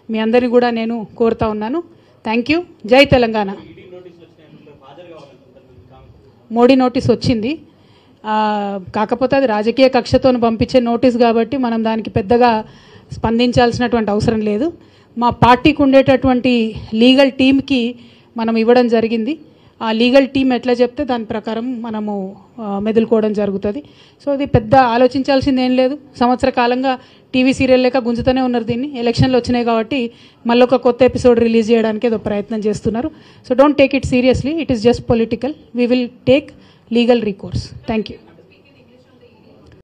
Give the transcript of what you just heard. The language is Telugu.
మీ అందరిని కూడా నేను కోరుతా ఉన్నాను థ్యాంక్ యూ జై తెలంగాణ మోడీ నోటీస్ వచ్చింది ఆ, కాకపోతే అది రాజకీయ కక్షతో పంపించే నోటీస్ కాబట్టి మనం దానికి పెద్దగా స్పందించాల్సినటువంటి అవసరం లేదు మా పార్టీకి ఉండేటటువంటి లీగల్ టీమ్కి మనం ఇవ్వడం జరిగింది ఆ లీగల్ టీం ఎట్లా చెప్తే దాని ప్రకారం మనము ఆ, మెదులుకోవడం జరుగుతుంది సో ఇది పెద్ద ఆలోచించాల్సింది ఏం లేదు సంవత్సర కాలంగా టీవీ సీరియల్ లేక గుంజుతూనే ఉన్నారు దీన్ని ఎలక్షన్లు వచ్చినాయి కాబట్టి మళ్ళీ ఒక కొత్త ఎపిసోడ్ రిలీజ్ చేయడానికి ఏదో ప్రయత్నం చేస్తున్నారు so don't take it seriously it is just political we will take legal recourse thank you